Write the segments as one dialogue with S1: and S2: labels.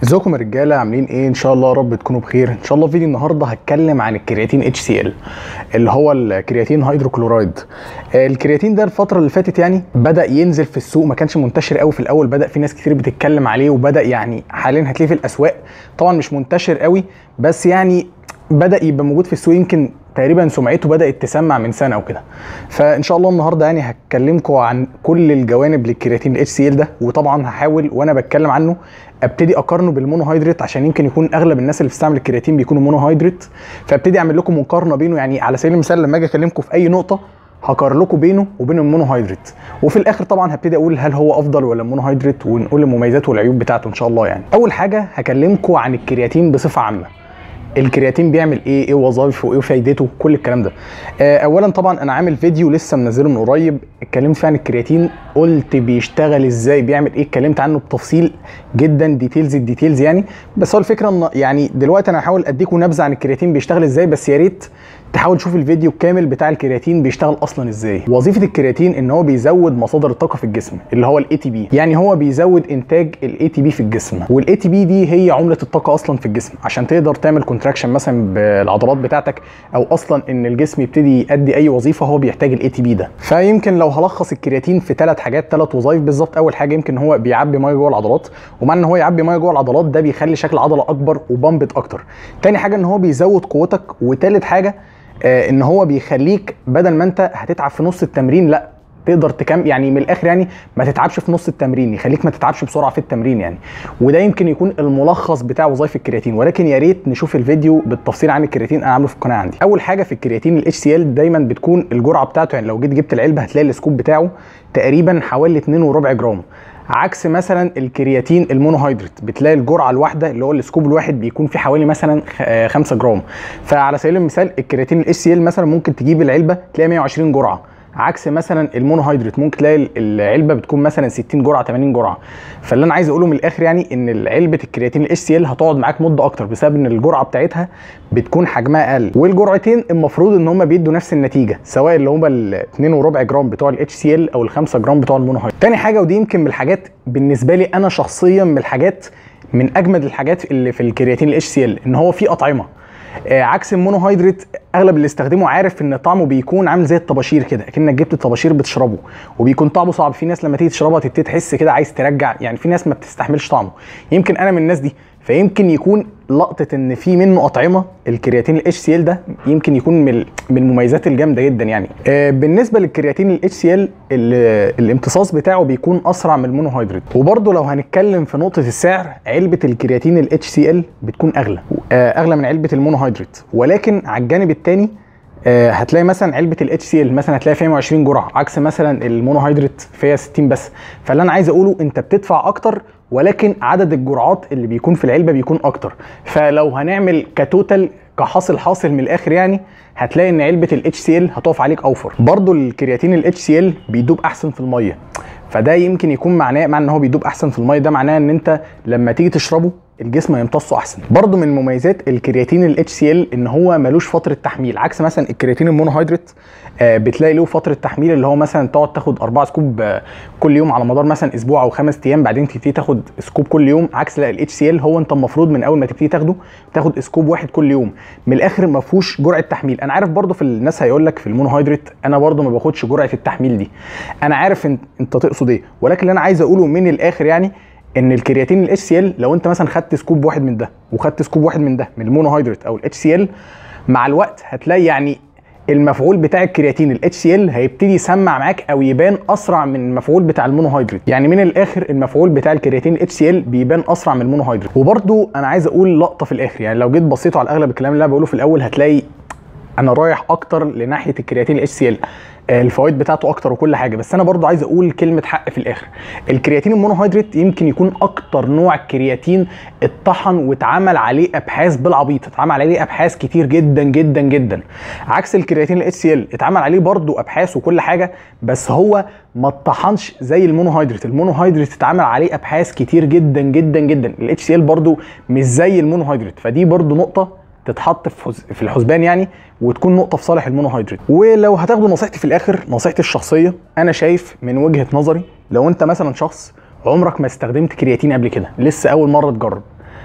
S1: ازيكم يا رجاله عاملين ايه ان شاء الله يا رب تكونوا بخير ان شاء الله فيديو النهارده هتكلم عن الكرياتين اتش سي ال اللي هو الكرياتين هيدروكلورايد آه، الكرياتين ده الفتره اللي فاتت يعني بدا ينزل في السوق ما كانش منتشر قوي في الاول بدا في ناس كتير بتتكلم عليه وبدا يعني حاليا هتلاقيه في الاسواق طبعا مش منتشر قوي بس يعني بدا يبقى موجود في السوق يمكن تقريبا سمعته بدات تسمع من سنه او كده فان شاء الله النهارده يعني هكلمكم عن كل الجوانب للكرياتين الاتش سي ال ده وطبعا هحاول وانا بتكلم عنه ابتدي اقارنه بالمونوهيدريت عشان يمكن يكون اغلب الناس اللي بتستعمل الكرياتين بيكونوا مونوهيدريت فابتدي اعمل لكم مقارنه بينه يعني على سبيل المثال لما اجي اكلمكم في اي نقطه هقارن لكم بينه وبين المونوهيدريت وفي الاخر طبعا هبتدي اقول هل هو افضل ولا المونوهيدريت ونقول المميزات والعيوب بتاعته ان شاء الله يعني اول حاجه هكلمكم عن الكرياتين بصفه عامه الكرياتين بيعمل ايه ايه وظائفه وايه فايدته كل الكلام ده آه، اولا طبعا انا عامل فيديو لسه منزله من قريب اتكلمت فيه عن الكرياتين قلت بيشتغل ازاي بيعمل ايه اتكلمت عنه بتفصيل جدا ديتيلز الديتيلز يعني بس هو الفكره ان يعني دلوقتي انا هحاول اديكم نبذه عن الكرياتين بيشتغل ازاي بس يا ريت تحاول تشوف الفيديو الكامل بتاع الكرياتين بيشتغل اصلا ازاي وظيفه الكرياتين ان هو بيزود مصادر الطاقه في الجسم اللي هو الاي تي بي يعني هو بيزود انتاج الاي تي بي في الجسم والاي تي بي دي هي عمله الطاقه اصلا في الجسم عشان تقدر تعمل كونتراكشن مثلا بالعضلات بتاعتك او اصلا ان الجسم يبتدي يؤدي اي وظيفه هو بيحتاج الاي تي بي ده فيمكن لو هلخص الكرياتين في ثلاث حاجات ثلاث وظائف بالظبط اول حاجه يمكن هو بيعبي ميه جوه العضلات ومع ان هو يعبي ميه جوه العضلات ده بيخلي شكل العضله اكبر وبامبت اكتر تاني حاجه ان هو بيزود قوتك وتالت حاجه آه، ان هو بيخليك بدل ما انت هتتعب في نص التمرين لا تقدر تكم يعني من الاخر يعني ما تتعبش في نص التمرين يخليك ما تتعبش بسرعه في التمرين يعني وده يمكن يكون الملخص بتاع وظائف الكرياتين ولكن يا ريت نشوف الفيديو بالتفصيل عن الكرياتين انا عامله في القناه عندي اول حاجه في الكرياتين الاتش سي ال دايما بتكون الجرعه بتاعته يعني لو جيت جبت العلبه هتلاقي السكوب بتاعه تقريبا حوالي 2.4 جرام عكس مثلا الكرياتين المونوهيدريت بتلاقي الجرعه الواحده اللي هو السكوب الواحد بيكون فيه حوالي مثلا 5 جرام فعلى سبيل المثال الكرياتين الاس سي ال مثلا ممكن تجيب العلبه تلاقي 120 جرعه عكس مثلا المونوهيدريت ممكن تلاقي العلبه بتكون مثلا 60 جرعه 80 جرعه فاللي انا عايز اقوله من الاخر يعني ان علبه الكرياتين الاس سي ال هتقعد معاك مده اكتر بسبب ان الجرعه بتاعتها بتكون حجمها اقل والجرعتين المفروض ان هم بيدوا نفس النتيجه سواء اللي هم ال 2.4 جرام بتوع الاتش سي ال او ال 5 جرام بتوع المونوهيدريت تاني حاجه ودي يمكن من الحاجات بالنسبه لي انا شخصيا من الحاجات من اجمد الحاجات اللي في الكرياتين الاتش سي ال ان هو فيه اطعمه آه، عكس المونوهيدريت اغلب اللي استخدمه عارف ان طعمه بيكون عامل زي الطباشير كده اكنك جبت الطباشير بتشربه وبيكون طعمه صعب في ناس لما تيجي تشربها تبتدي تحس كده عايز ترجع يعني في ناس ما بتستحملش طعمه يمكن انا من الناس دي فيمكن يكون لقطه ان في منه اطعمه الكرياتين الاتش سي ال ده يمكن يكون من من المميزات الجامده جدا يعني آه، بالنسبه للكرياتين الاتش سي ال الامتصاص بتاعه بيكون اسرع من المونوهيدريت وبرده لو هنتكلم في نقطه السعر علبه الكرياتين الاتش سي ال بتكون اغلى آه، اغلى من علبه المونوهيدريت ولكن على الجانب الثاني آه، هتلاقي مثلا علبه الاتش سي ال مثلا هتلاقي فيها 120 جرعه عكس مثلا المونوهيدريت فيها 60 بس فاللي انا عايز اقوله انت بتدفع اكتر ولكن عدد الجرعات اللي بيكون في العلبه بيكون اكتر فلو هنعمل كتوتال كحاصل حاصل من الاخر يعني هتلاقي ان علبه الاتش سي ال هتقف عليك اوفر برضو الكرياتين الاتش سي ال بيدوب احسن في الميه فده يمكن يكون معناه معنى ان هو بيدوب احسن في الميه ده معناه ان انت لما تيجي تشربه الجسم هيمتصه احسن برضه من مميزات الكرياتين الاتش سي ال ان هو ملوش فتره تحميل عكس مثلا الكرياتين المونوهيدريت آه بتلاقي له فتره تحميل اللي هو مثلا تقعد تاخد اربعة سكوب آه كل يوم على مدار مثلا اسبوع او خمس ايام بعدين تبتدي تاخد سكوب كل يوم عكس لا الاتش سي ال هو انت المفروض من اول ما تبتدي تاخده تاخد سكوب واحد كل يوم من الاخر ما فيهوش جرعه تحميل انا عارف برضه في الناس هيقول لك في المونوهيدريت انا برضه ما باخدش جرعه التحميل دي انا عارف انت, انت تقصد ايه ولكن اللي انا عايز اقوله من الاخر يعني ان الكرياتين الاتش سي ال لو انت مثلا خدت سكوب واحد من ده وخدت سكوب واحد من ده من المونوهيدريت او الاتش سي ال مع الوقت هتلاقي يعني المفعول بتاع الكرياتين الاتش سي ال هيبتدي يسمع معاك او يبان اسرع من المفعول بتاع المونوهيدريت يعني من الاخر المفعول بتاع الكرياتين الاتش سي ال بيبان اسرع من المونوهيدريت وبرده انا عايز اقول لقطه في الاخر يعني لو جيت بصيتوا على اغلب الكلام اللي انا بقوله في الاول هتلاقي انا رايح اكتر لناحيه الكرياتين الاتش سي ال الفوائد بتاعته اكتر وكل حاجه بس انا برضو عايز اقول كلمه حق في الاخر الكرياتين المونوهيدريت يمكن يكون اكتر نوع كرياتين اتطحن واتعمل عليه ابحاث بالعبيط اتعمل عليه ابحاث كتير جدا جدا جدا عكس الكرياتين الاتش سي ال اتعمل عليه برضو ابحاث وكل حاجه بس هو ما اتطحنش زي المونوهيدريت المونوهيدريت اتعمل عليه ابحاث كتير جدا جدا جدا الاتش سي ال برضو مش زي المونوهيدريت فدي برضو نقطه تتحط في حز- في الحسبان يعني وتكون نقطه في صالح المونوهيدريت ولو هتاخدوا نصيحتي في الاخر نصيحتي الشخصيه انا شايف من وجهه نظري لو انت مثلا شخص عمرك ما استخدمت كرياتين قبل كده لسه اول مره تجرب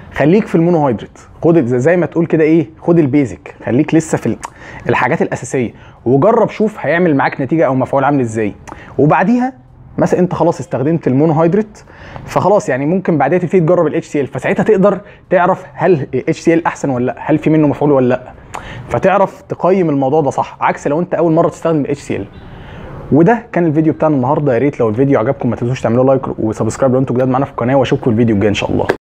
S1: خليك في المونوهيدرات خد زي ما تقول كده ايه خد البيزك خليك لسه في ال- الحاجات الاساسيه وجرب شوف هيعمل معاك نتيجه او مفعول عامل ازاي وبعديها مثلا انت خلاص استخدمت المونوهيدرات فخلاص يعني ممكن بعدها تبتدي تجرب الاتش سي ال فساعتها تقدر تعرف هل اتش سي ال احسن ولا لا هل في منه مفعول ولا لا فتعرف تقيم الموضوع ده صح عكس لو انت اول مره تستخدم الاتش سي ال وده كان الفيديو بتاعنا النهارده يا ريت لو الفيديو عجبكم ما تنسوش تعملوا لايك وسبسكرايب لو انتوا جداد معانا في القناه واشوفكم الفيديو الجاي ان شاء الله